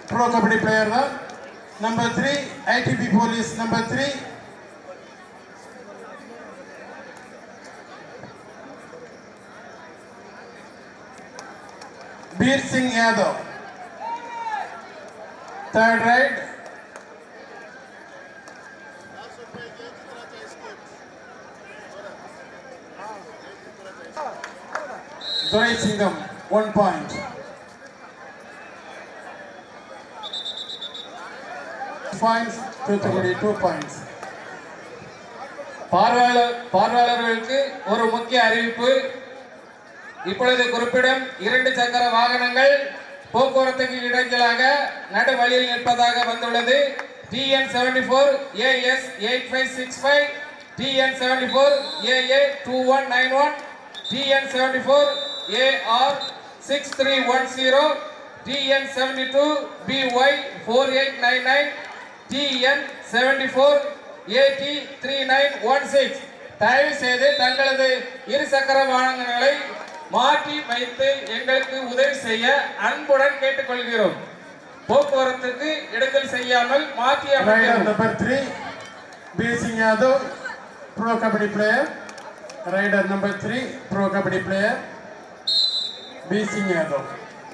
Bro kabaddi player தான் number three ITB police number three Bir Singh Yadav third right Durai Singham, one point. Points, Toothukudi, two points. பார்வையாளர் பார்வையாளர்களுக்கு ஒரு முக்கிய அறிவிப்பு இப்பொழுது குறிப்பிடும் இரண்டு சக்கர வாகனங்கள் போக்குவரத்துக்கு இடைஞ்சலாக நடு வழியில் நிற்பதாக வந்துள்ளது TN seventy four AS eight five six five TN seventy four AA two one nine one TN seventy four AR six three one zero TN seventy two BY four eight nine nine TN seventy four AT three nine one six தயவு செய்து தங்களது இருசக்கர வாகனங்களை மாற்றி வைத்து எங்களுக்கு உதவி செய்ய அன்புடன் கேட்டுக்கொள்கிறோம் போக்குவரத்துக்கு இடைஞ்சல் செய்யாமல் மாற்றி Rider அமைக்கவும் number three, Bir Singh Yadav, pro kabaddi player. Rider number three, pro kabaddi player. Bir Singh Yadav.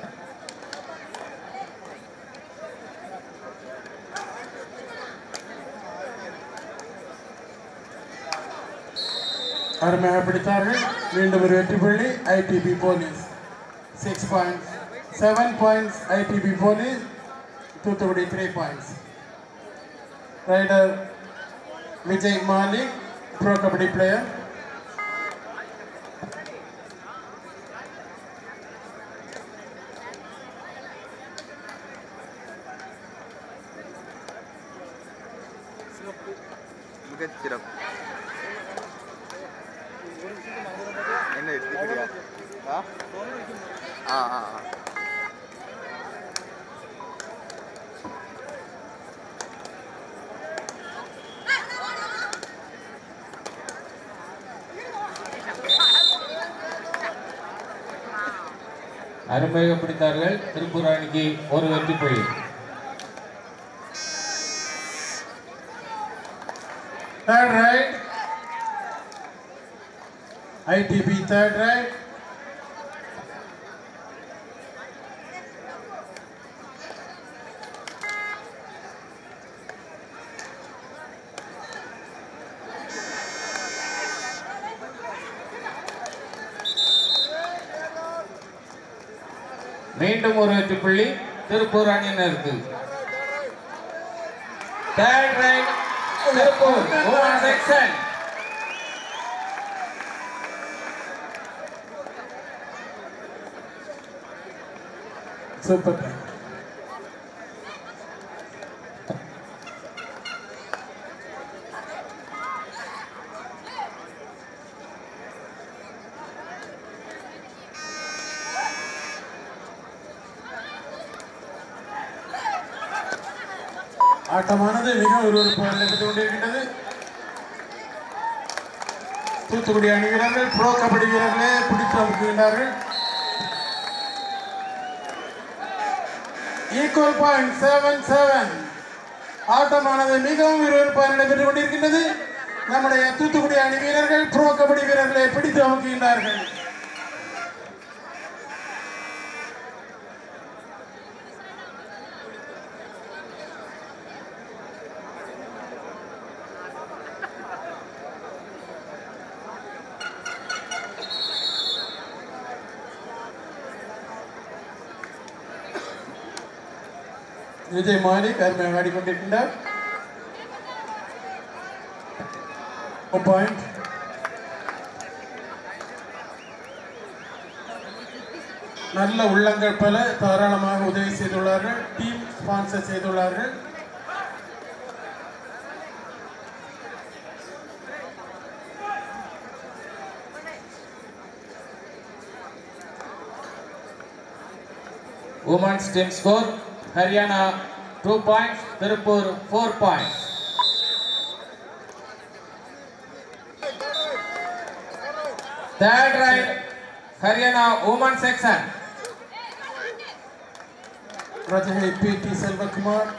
அருமையாக பிடித்தார்கள் மீண்டும் ஒரு வெற்றி புள்ளி ITB police six points seven points ITB police Thoothukudi three points raider Vijay Malik pro kabaddi player மிகச்சிறப்பு என்ன எடுத்துக்கிறியா ஆ ஆ ஆ ஆ. அருமையாக பிடித்தார்கள் திருப்பூர் அணிக்கு ஒரு வெற்றி புள்ளி third right ITB third right மீண்டும் ஒரு வெற்றி புள்ளி திருப்பூர் அணியினருக்கு third right Tiruppur women section super ஆட்டமானது மிக விறுவிறுப்பாக நடைபெற்றுக் கொண்டிருக்கின்றது தூத்துக்குடி அணி வீரர்கள் ப்ரோ கபடி வீரர்களே பிடித்து அமுக்குகின்றார்கள் ஈக்குவல் பாயிண்ட் செவன் செவன் ஆட்டமானது மிகவும் விறுவிறுப்பாக நடைபெற்றுக் கொண்டிருக்கின்றது நம்முடைய தூத்துக்குடி அணி வீரர்கள் ப்ரோ கபடி வீரர்களை பிடித்து அமுக்குகின்றார்கள் விஜய் மாலிக் அருமையாக ஆடிக்கொண்டிருக்கின்றார் பாயிண்ட் நல்ல உள்ளங்கள் பல தாராளமாக உதவி செய்துள்ளார்கள் டீம் ஸ்பான்சர் செய்துள்ளார்கள் women's team score Haryana two points Tiruppur four points third right Haryana women section ரஜகை பி டி செல்வகுமார்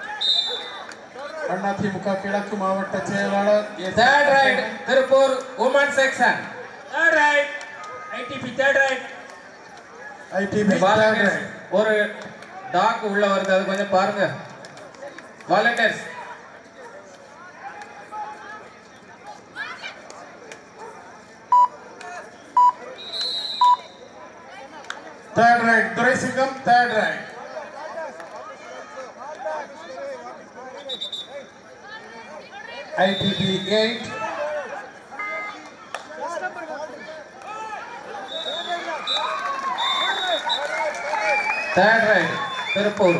அதிமுக கிழக்கு மாவட்ட செயலாளர் S. Third right Tiruppur women section third right ITB third right ITB volunteers ஒரு டாக் உள்ள வருது அது கொஞ்சம் பாருங்க volunteers third right Thuraisingham third right ITB eight third right Tiruppur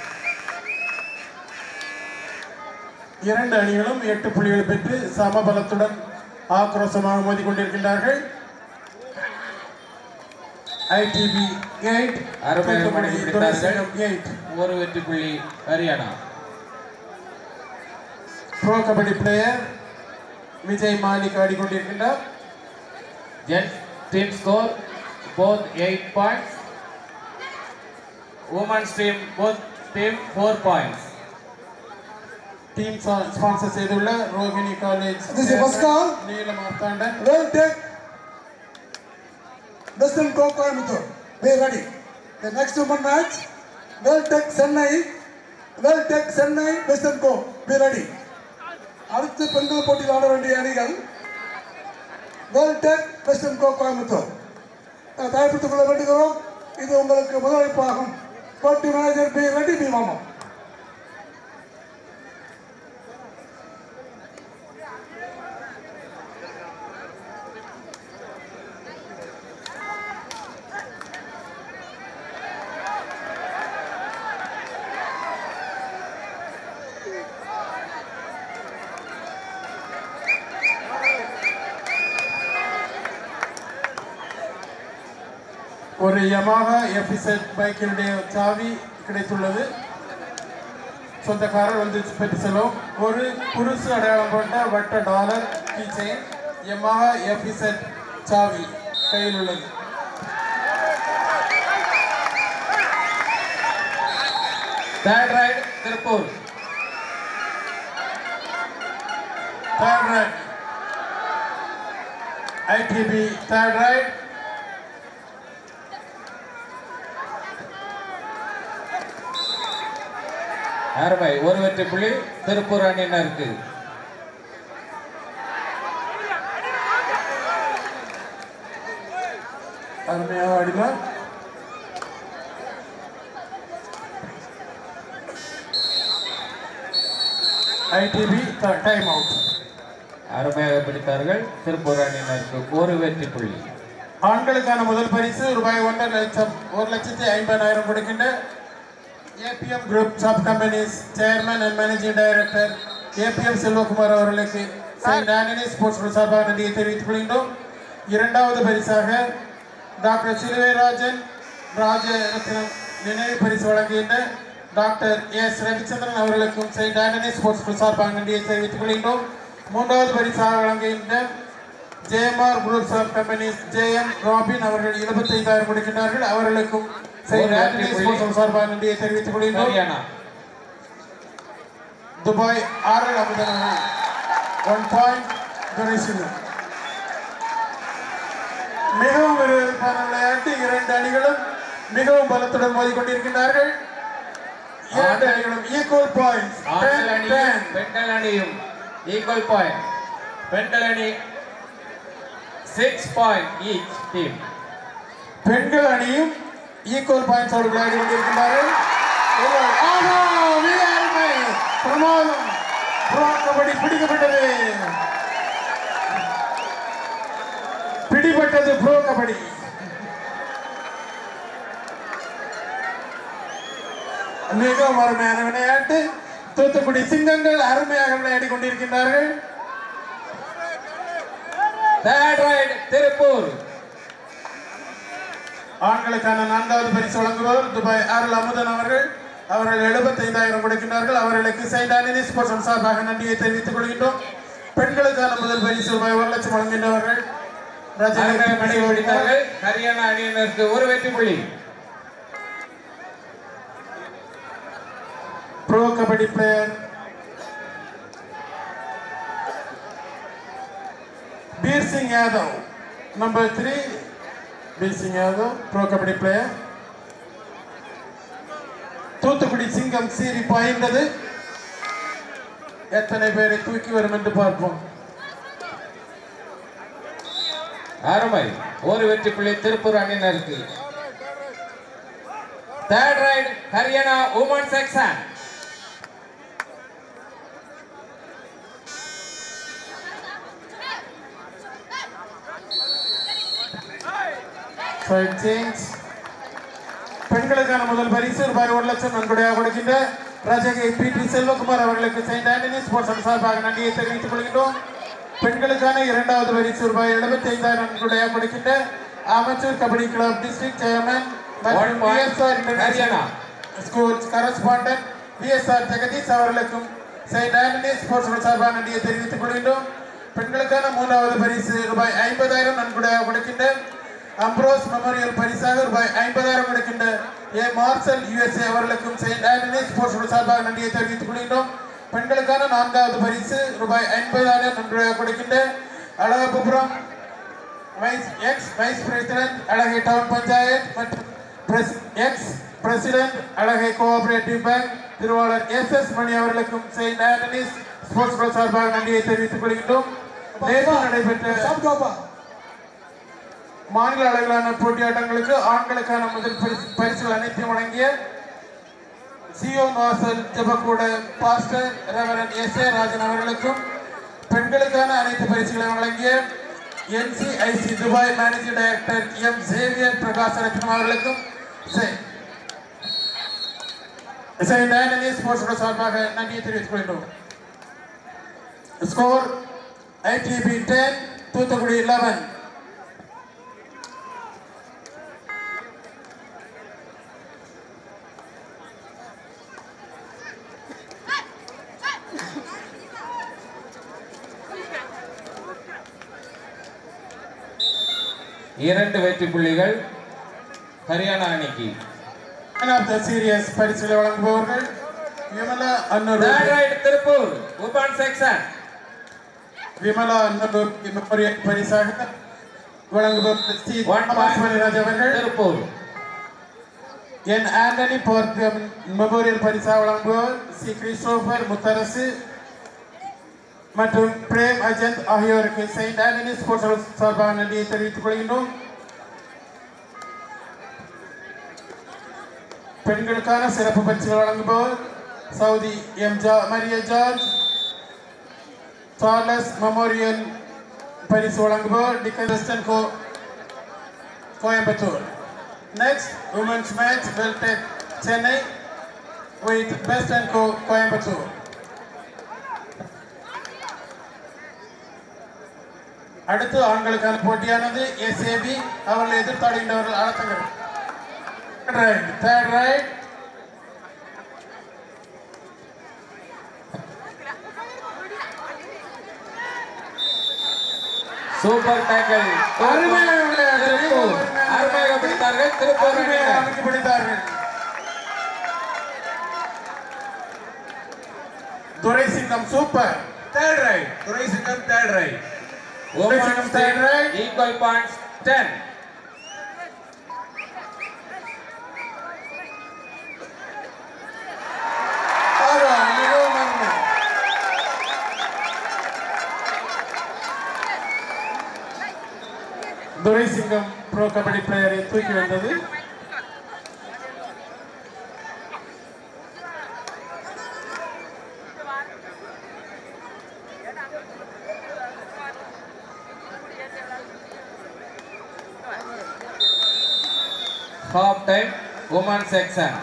இரண்டு அணிகளும் எட்டு புள்ளிகள் பெற்று சமபலத்துடன் ஆக்ரோஷமாக மோதி கொண்டிருக்கின்றார்கள் ஐடிபி எயிட் அருமையாக மடங்கிவிட்டார்கள். எயிட் ஒரு வெற்றி புள்ளி ஹரியானா ப்ரோ கபடி பிளேயர் விஜய் மாலிக் ஆடிக்கொண்டிருக்கின்றார் gents team score both eight points women's team both team four points team sponsor செய்துள்ள Rohini college This is first call. நீல Marthandan Well take Western Go Coimbatore. Be ready. The next woman match, well take Chennai, well take Chennai, Western Go. Be ready. அடுத்த பெண்கள் போட்டியில் ஆட வேண்டிய அணிகள் Vel tech western கோ கோயம்புத்தூர் அஹ் தயார்படுத்திக் கொள்ள வேண்டுகிறோம் இது உங்களுக்கு முதலமைப்பாகும் போட்டி மேனேஜர் பி ரெடி பி மாமா ஒரு யமாகா எஃபிசெட் பைக்கினுடைய சாவி கிடைத்துள்ளது சொந்தக்காரர் வந்து பெற்று செல்லும் ஒரு குருசு அடையாளம் கொண்ட வட்ட டாலர் கீச்செயின் யமாகா எஃபிசெட் சாவி கையில் உள்ளது third right Tiruppur third right ITB third right அருமை ஒரு வெற்றி புள்ளி திருப்பூர் அணியினருக்கு அருமையாக ஆடினார் ஐடிபி டைம் அவுட் அருமையாக பிடித்தார்கள் திருப்பூர் அணியினருக்கு ஒரு வெற்றி புள்ளி ஆண்களுக்கான முதல் பரிசு ரூபாய் ஒன்றரை லட்சம் ஒரு லட்சத்தி ஐம்பதாயிரம் கொடுக்கின்ற APM group sub companies chairman and managing director APM Selvakumar அவர்களுக்கு செயின்ட் ஆண்டனி ஸ்போர்ட்ஸ் சார்பாக நன்றியை தெரிவித்துக் கொள்கின்றோம் இரண்டாவது பரிசாக டாக்டர் சிலுவைராஜன் ராஜரத்னம் நினைவு பரிசு வழங்குகின்ற டாக்டர் எஸ் ரவிச்சந்திரன் அவர்களுக்கும் செயின்ட் ஆண்டனி ஸ்போர்ட்ஸ் சார்பாக நன்றியை தெரிவித்துக் கொள்கின்றோம் மூன்றாவது பரிசாக வழங்குகின்ற JMR groups of companies JM Robin அவர்கள் இருபத்தைந்தாயிரம் கொடுக்கின்றார்கள் அவர்களுக்கும் செயின்ட் ஆண்டனி ஸ்போர்ட்ஸ் சார்பாக நன்றியை தெரிவித்துக் கொள்கின்றோம் ஹரியானா துபாய் ஆறு அமுதன் ஒன் பாயிண்ட் துரைசிங்கம் மிகவும் விறுவிறுப்பான விளையாட்டு இரண்டு அணிகளும் மிகவும் பலத்துடன் மோதிக்கொண்டிருக்கின்றார்கள் இரண்டு அணிகளும் ஈக்குவல் பாயிண்ட்ஸ் ஆண்கள் அணியும் பெண்கள் அணியும் ஈக்குவல் பாயிண்ட் பெண்கள் அணி சிக்ஸ் பாயிண்ட் ஈச் டீம் பெண்கள் அணியும் ஈக்குவல் பாயிண்ட்ஸோடு விளையாடி கொண்டிருக்கின்றார்கள் ஒரு- ஆஹா, மிக அருமை. பிரமாதம் ப்ரோ கபடி பிடிக்கப்பட்டது பிடிபட்டது ப்ரோ கபடி மிகவும் அருமையான விளையாட்டு தூத்துக்குடி சிங்கங்கள் அருமையாக விளையாடி கொண்டிருக்கின்றார்கள் தேர்ட் ரைட் திருப்பூர் ஆண்களுக்கான நான்காவது பரிசு வழங்குபவர் துபாய் அருள் அமுதன் அவர்கள் அவர்கள் எழுபத்தைந்தாயிரம் கொடுக்கின்றார்கள் அவர்களுக்கு செயின்ட் ஆண்டனி ஸ்போர்ட்ஸ் சார்பாக நன்றியை தெரிவித்துக் கொள்கின்றோம் பெண்களுக்கான முதல் பரிசு ரூபாய் ஒரு லட்சம் வழங்குகின்றவர்கள் அருமையாக மணி ரஜினி பிடித்தார்கள் ஹரியானா அணியினருக்கு ஒரு வெற்றி புள்ளி Kabaddi player. Beer Singh Yadav, number three. Beer Singh Yadav, pro Kabaddi player. Thoothukudi சிங்கம் சீறி பாய்ந்தது எத்தனை பேரை தூக்கி வரும் என்று பார்ப்போம் அருமை ஒரு வெற்றி புள்ளி திருப்பூர் அணியினருக்கு third right Haryana women section Side change. பெண்களுக்கான முதல் பரிசு ரூபாய் ஒரு லட்சம் நன்கொடையாக கொடுக்கின்ற ராஜகை பி டி செல்வகுமார் அவர்களுக்கு செயின்ட் ஆண்டனி ஸ்போர்ட்ஸ் சார்பாக நன்றியை தெரிவித்துக் கொள்கின்றோம் பெண்களுக்கான இரண்டாவது பரிசு ரூபாய் எழுபத்தி ஐந்தாயிரம் நன்கொடையாக கொடுக்கின்ற அமைச்சர் kabaddi club district chairman One point. Haryana. Schools correspondent PSR Jagadish அவர்களுக்கும் செயின்ட் ஆண்டனி ஸ்போர்ட்ஸ் சார்பாக நன்றியை தெரிவித்துக் கொள்கின்றோம் பெண்களுக்கான மூன்றாவது பரிசு ரூபாய் ஐம்பதாயிரம் நன்கொடையாக கொடுக்கின்ற அம்ப்ரோஸ் மெமோரியல் பரிசாக ரூபாய் ஐம்பதாயிரம் கொடுக்கின்ற ஏ மார்சல் யுஎஸ்ஏ அவர்களுக்கும் செயின்ட் ஆண்டனி ஸ்போர்ட்ஸ் சார்பாக நன்றியை தெரிவித்துக் கொள்கின்றோம் பெண்களுக்கான நான்காவது பரிசு ரூபாய் ஐம்பதாயிரம் நன்கொடையாக கொடுக்கின்ற Alagappuram vice ex vice president Alagai town panchayat மற்றும் பிரஸ் ex president Alagai cooperative bank திருவாளர் எஸ் எஸ் மணி அவர்களுக்கும் செயின்ட் ஆண்டனிஸ் ஸ்போர்ட்ஸ் கிளப் சார்பாக நன்றியை தெரிவித்துக் கொள்கின்றோம் நேற்று நடைபெற்ற சாப்பிட்டோப்பா மாநில அளவிலான போட்டியாட்டங்களுக்கு ஆண்களுக்கான முதல் பரிசு பரிசுகள் அனைத்தையும் வழங்கிய சியோன் வாசல் ஜெபக்கூட pastor reverend S A Rajan அவர்களுக்கும் பெண்களுக்கான அனைத்து பரிசுகளையும் வழங்கிய NCIC Dubai managing director M Xavier Prakash Rathnam அவர்களுக்கும் செ- செயின்ட் ஆண்டனி ஸ்போர்ட்ஸ் சார்பாக நன்றியை தெரிவித்துக் கொள்கிறோம் score ITB ten Thoothukudi eleven இரண்டு வெற்றி புள்ளிகள் ஹரியானா அணிக்கு Man of the series பரிசுகளை வழங்குபவர்கள் Vimala Annur third right Tiruppur women section Vimala Annur memorial பரிசாக வழங்குபவர் Shri One Thomas point. Maniraj அவர்கள் திருப்பூர் என் ஆண்டனி போர்ட் மெமோரியல் பரிசாக வழங்குபவர் ஸ்ரீ கிறிஸ்டோபர் முத்தரசு மற்றும் பிரேம் அஜந்த் ஆகியோருக்கு செயின்ட் ஆண்டனி ஸ்போர்ட்ஸ் சார்பாக நன்றியை தெரிவித்துக் கொள்கின்றோம் பெண்களுக்கான சிறப்பு பரிசுகள் வழங்குபவர் சவுதி எம் ஜா மரிய ஜார்ஜ் சார்லஸ் மெமோரியல் பரிசு வழங்குபவர் டிக்கன் வெஸ்டர்ன் கோ Coimbatore next women's match will take Chennai with best and கோ கோயம்புத்தூர் அடுத்து ஆண்களுக்கான போட்டியானது எஸ்ஏபி அவர்கள் எதிர்த்தாடுகின்றவர்கள் அடத்தங்கள் right third right super tackle அருமையான விளையாட்டு. திருப்பூர் அருமையாக பிடித்தார்கள் திருப்பூர் அருமையாக அணியினர் அமைத்து பிடித்தார்கள் Thuraisingham super Third right. Thuraisingham third right. Women third right. Equal points ten ஆரா, மிகவும் அருமை. துரைசிங்கம் ப்ரோ கபடி பிளேயரை தூக்கி வந்தது ஹாஃப் டைம் உமன் செக்ஷன்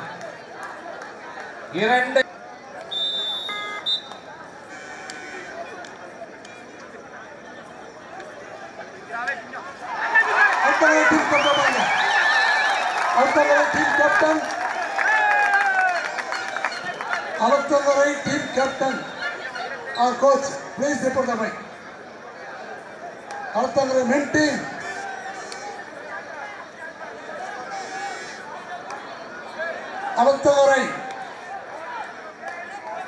இரண்டு அடுத்த டீம் கேப்டன் வாங்க அடுத்த டீம் கேப்டன் அடுத்த team captain or coach please report the mic அடுத்த மென் டீம் அடுத்த வரை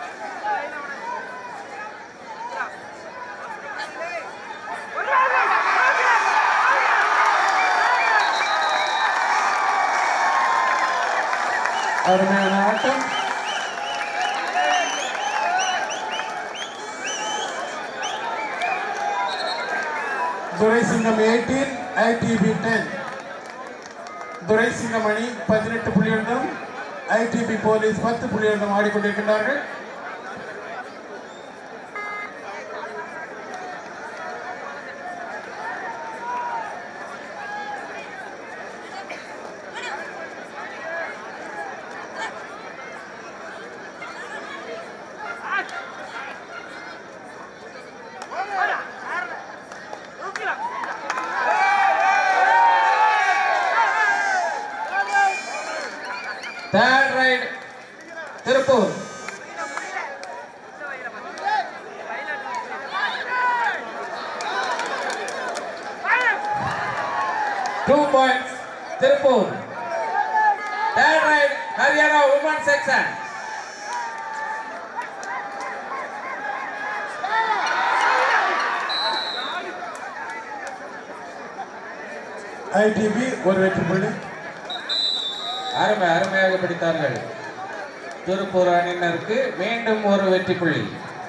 ஆட்டம் Thuraisingham eighteen ITB ten Thuraisingham அணி பதினெட்டு புள்ளியுடன் ஐடிபி போலீஸ் பத்து புள்ளியுடன் ஆடிக்கொண்டிருக்கின்றார்கள் third right Tiruppur two points Tiruppur third right Haryana women section ITB ஒரு வெற்றி புள்ளி அருமை அருமையாக பிடித்தார்கள் திருப்பூர் அணியினருக்கு மீண்டும் ஒரு வெற்றி புள்ளி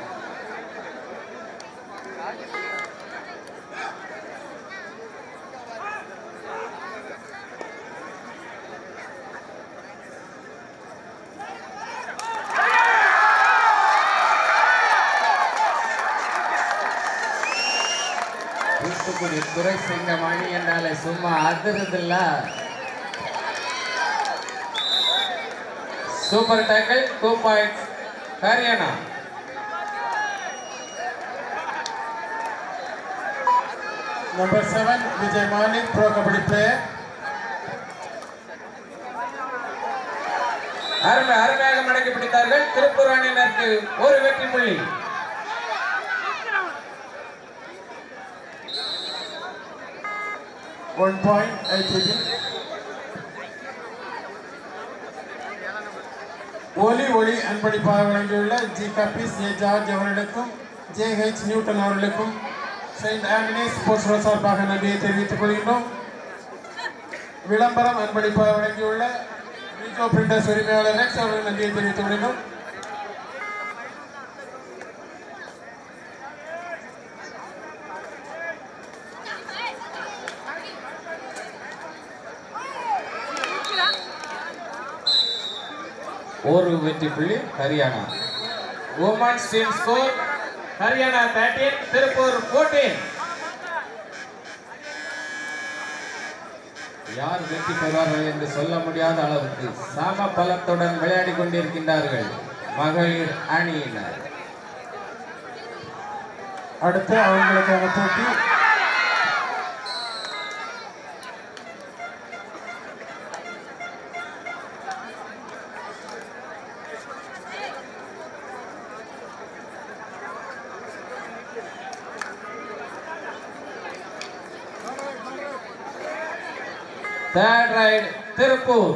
தூத்துக்குடி துறை சிங்கம் அணி என்றாலே சும்மா அதிருதில்ல super tackle two points Haryana number seven Vijay Malik pro kabaddi player அருமை அருமையாக மடக்கி பிடித்தார்கள் திருப்பூர் அணியினருக்கு ஒரு வெற்றி புள்ளி ஒன் பாயிண்ட் ஐடிபி ஒலி ஒளி அன்பளிப்பாக வழங்கியுள்ள ஜி கபீஸ் ஏ ஜார்ஜ் அவர்களுக்கும் ஜே ஹெச் நியூட்டன் அவர்களுக்கும் செயின்ட் ஆண்டனி ஸ்போர்ட்ஸ் ரோட் சார்பாக நன்றியை தெரிவித்துக் கொள்கின்றோம் விளம்பரம் அன்பளிப்பாக வழங்கியுள்ள ரிஜோ பிரிண்டர்ஸ் உரிமையாளர் ரெக்ஸ் அவர்கள் நன்றியை தெரிவித்துக் கொள்கின்றோம் ஒரு வெற்றி புள்ளி Haryana women's team score Haryana 13 Tiruppur 14 யார் வெற்றி பெறுவார்கள் என்று சொல்ல முடியாத அளவுக்கு சம பலத்துடன் விளையாடி கொண்டிருக்கின்றார்கள் மகளிர் அணியினர் அடுத்து அவங்களுக்கான போட்டி third right Tiruppur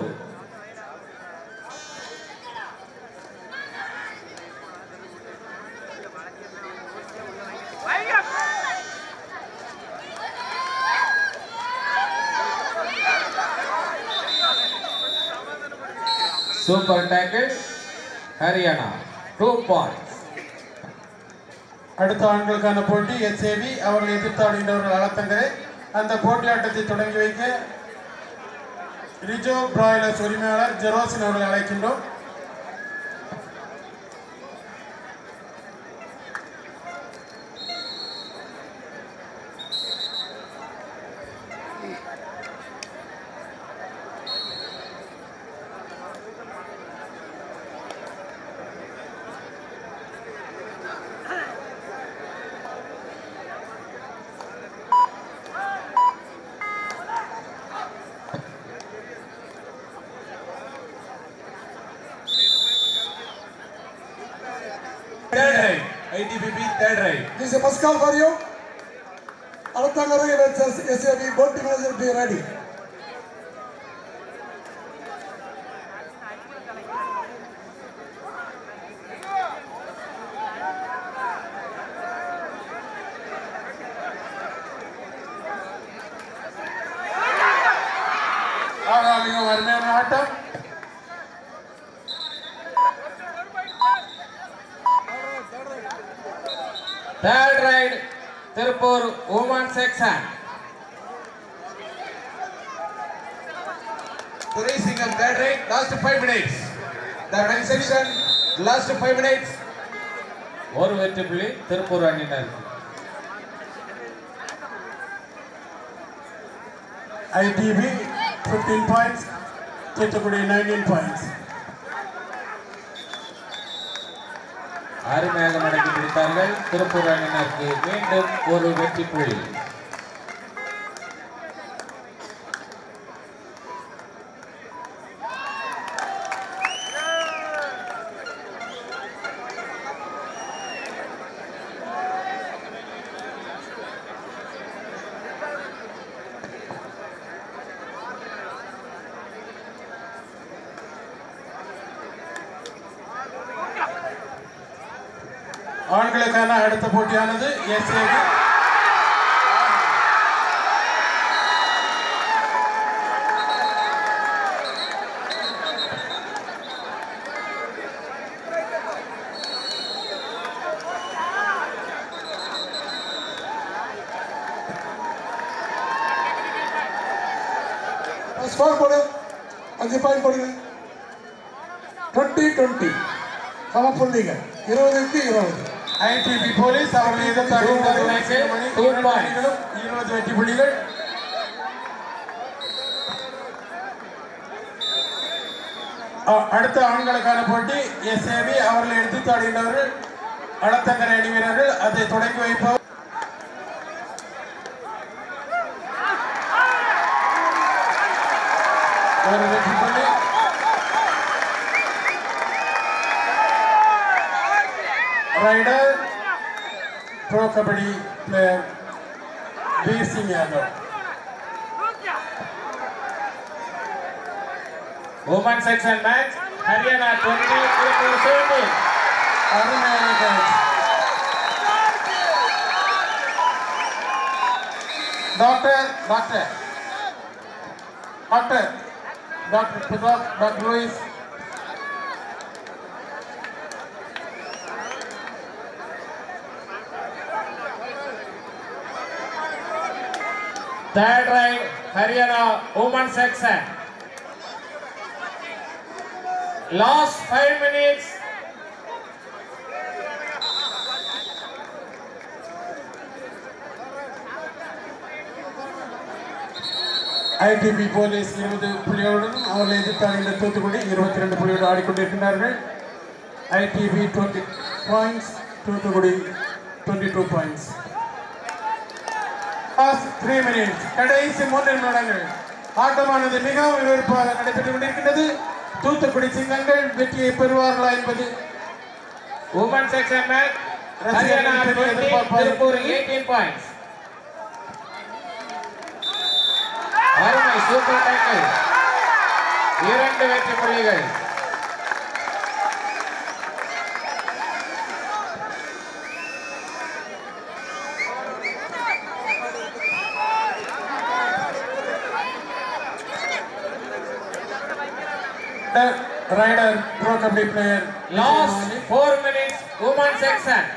super tackle Haryana two points அடுத்த ஆண்களுக்கான போட்டி எஸ்ஏவி அவர்கள் எதிர்த்து ஆடுகின்றவர்கள் அலத்தங்கரை அந்த போட்டியாட்டத்தை தொடங்கி வைக்க ரிஜோ பிராய்லர்ஸ் உரிமையாளர் ஜெரோசின் அவர்களை அழைக்கின்றோம் Third right. ITBP third right. This is a first call for you. Alatangare versus SAB, both teams will be ready. ஆகா மிகவும் அருமையான ஆட்டம் third raid Tiruppur women section Suresh Singham, third right, last five minutes. The men's section, last five minutes. ஒரு வெற்றி புள்ளி திருப்பூர் அணியினர் ITB 15 points, Thoothukudi 19 points. அருமையாக மடக்கி பிடித்தார்கள் திருப்பூர் அணியினருக்கு மீண்டும் ஒரு வெற்றி புள்ளி ஆண்களுக்கான அடுத்த போட்டியானது எஸ்ஏபி ஸ்கோர் போடு அஞ்சு பாயிண்ட் போடுங்க டுவெண்ட்டி டுவெண்ட்டி சம புள்ளிகள் இருபதுக்கு இருபது ஐடிபி போலீஸ் அவர்களை எதிர்த்து அணிந்தது மணி Two இரண்டு points. அணிகளும் இருபது வெற்றி புள்ளிகள் அ- அடுத்த ஆண்களுக்கான போட்டி எஸ்ஏபி அவர்களை எதிர்த்து ஆடுகின்றவர்கள் அடத்தங்கரை அணி வீரர்கள் அதை தொடங்கி வைப்பவர் ஒரு வெற்றி புள்ளி raider pro kabaddi player Veer Singh Yadav women section match Haryana twenty Tiruppur seventeen அருமையான catch. Doctor doctor doctor doctor Pratap doctor Louis third right Haryana women section last five minutes ITB police இருபது புள்ளிகளுடன் அவர்களை எதிர்த்து அணிந்த தூத்துக்குடி இருபத்தி ரெண்டு புள்ளியோடு ஆடிக்கொண்டிருக்கிறார்கள் ITB twenty points Thoothukudi twenty two points three minutes கடைசி மூன்று நிமிடங்கள் ஆட்டமானது மிகவும் விறுவிறுப்பாக நடைபெற்றுக் கொண்டிருக்கின்றது தூத்துக்குடி சிங்கங்கள் வெற்றியை பெறுவார்களா என்பது women section match Haryana twenty Tiruppur eighteen points அருமை சூப்பர் டேக்கிள் இரண்டு வெற்றி புள்ளிகள் raider pro kabaddi player last four minutes women section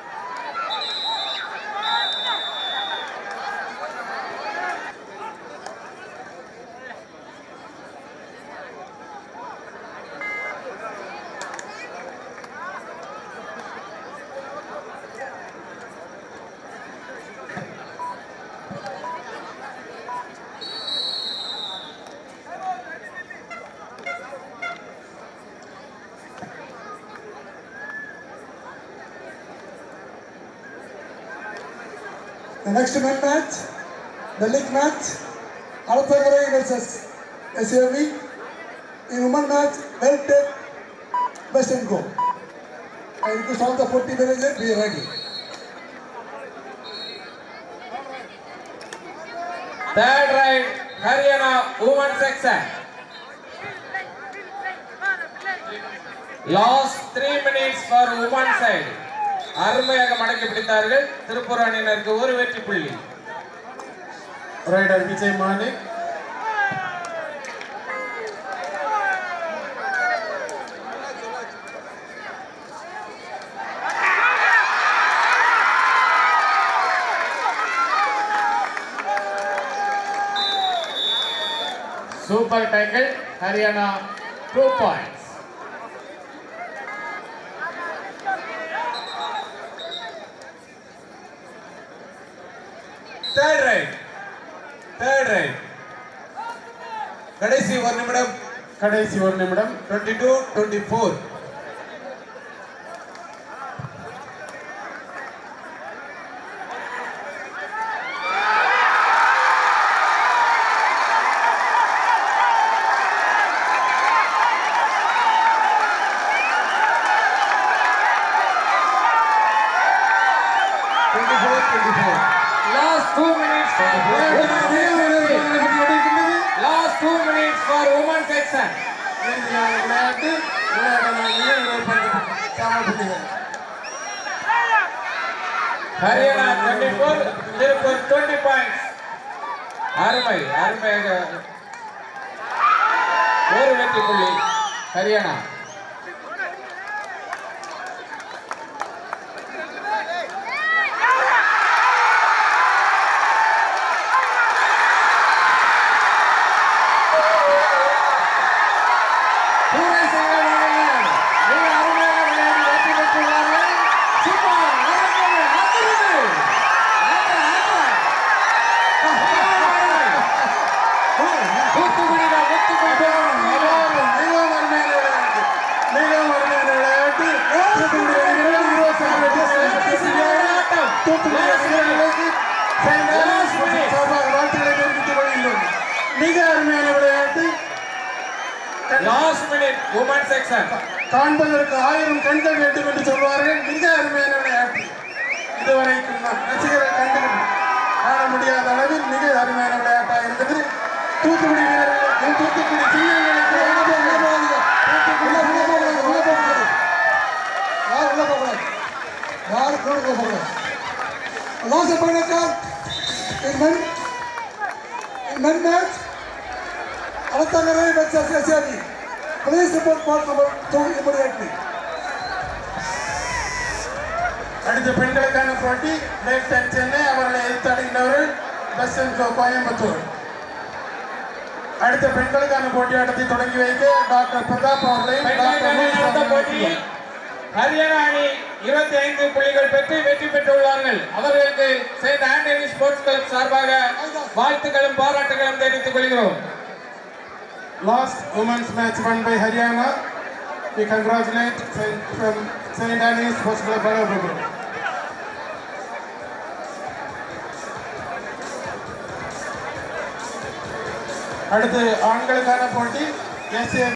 The next men match, the league match, Alathagarai versus SAV. In women match, well take, best and go. I request all the 40 managers be ready. Third right Haryana women section last three minutes for women side அருமையாக மடக்கி பிடித்தார்கள் திருப்பூர் அணியினருக்கு ஒரு வெற்றி புள்ளி raider Vijay Malik super tackle Haryana two points third raid third raid கடைசி ஒரு நிமிடம் கடைசி ஒரு நிமிடம் twenty two twenty four twenty four twenty four last two minutes last two minutes for women section விளையாட்டு விளையாட்டு சம Haryana twenty four Tiruppur twenty points அருமை அருமையாக ஒரு வெற்றி புள்ளி ஹரியானா பூரை செங்கல் வாணியன் மிக அருமையாக விளையாடி வெற்றி பெற்றுள்ளார்கள் சூப்பர் அருமை அதிருது ஆற்ற ஆற்ற தூத்துக்குடியில் முத்துக்குடி மிகவும் மிகவும் அருமையான விளையாட்டு மிகவும் அருமையான விளையாட்டு தூத்துக்குடி அணியினர் இருபத்தி ஆறு வெற்றி விளையாட்டம். தூத்துக்குடி அணியினருக்கு செயின்ட் ஆலன்ஸ் சார்பாக வாழ்த்துக்களை தெரிவித்துக் கொள்கின்றோம் மிக அருமையான விளையாட்டு லாஸ்ட் மினிட் உமன் செக்ஷன் காண்பதற்கு ஆயிரம் கண்கள் வேண்டும் என்று சொல்வார்கள் மிக அருமையான விளையாட்டு இதுவரைக்கும் நாம் ரசிகரை கண்டு காண முடியாத அளவில் மிக அருமையான விளையாட்டாக இருக்குது தூத்துக்குடி வீரர்களுக்கு தூத்துக்குடி சிங்கங்களுக்கு உள்ள போகாதீங்க, உள்ள போகாதீங்க. யாரும் உள்ள போகக்கூடாது. யாரும் கூட உள்ள போகக்கூடாது. Last opponent call in men in men match. Alatangare versus SAB. Please report part number two immediately. அடுத்த பெண்களுக்கான போட்டி லேக் டெக் சென்னை அவர்களை எதிர்த்தாடுகின்றவர்கள் பெஸ்ட் அண்ட் கோ கோயம்புத்தூர் அடுத்த பெண்களுக்கான போட்டியாட்டத்தை தொடங்கி வைக்க டாக்டர் பிரதாப் அவர்களையும் டாக்டர் பெண்களுக்கான லூயிஸ் அடுத்த அவர்களையும் போட்டியில் ஹரியானா அணி இருபத்தி ஐந்து புள்ளிகள் பெற்று வெற்றி பெற்றுள்ளார்கள் அவர்களுக்கு செயின்ட் ஆண்டனி ஸ்போர்ட்ஸ் கிளப் சார்பாக வாழ்த்துக்களும் பாராட்டுகளும் தெரிவித்துக் கொள்கிறோம் Last women's match won by Haryana. We congratulate Saint, from St. Anne's Sports Club Balababu. அடுத்து ஆண்களுக்கான போட்டி எஸ்ஏ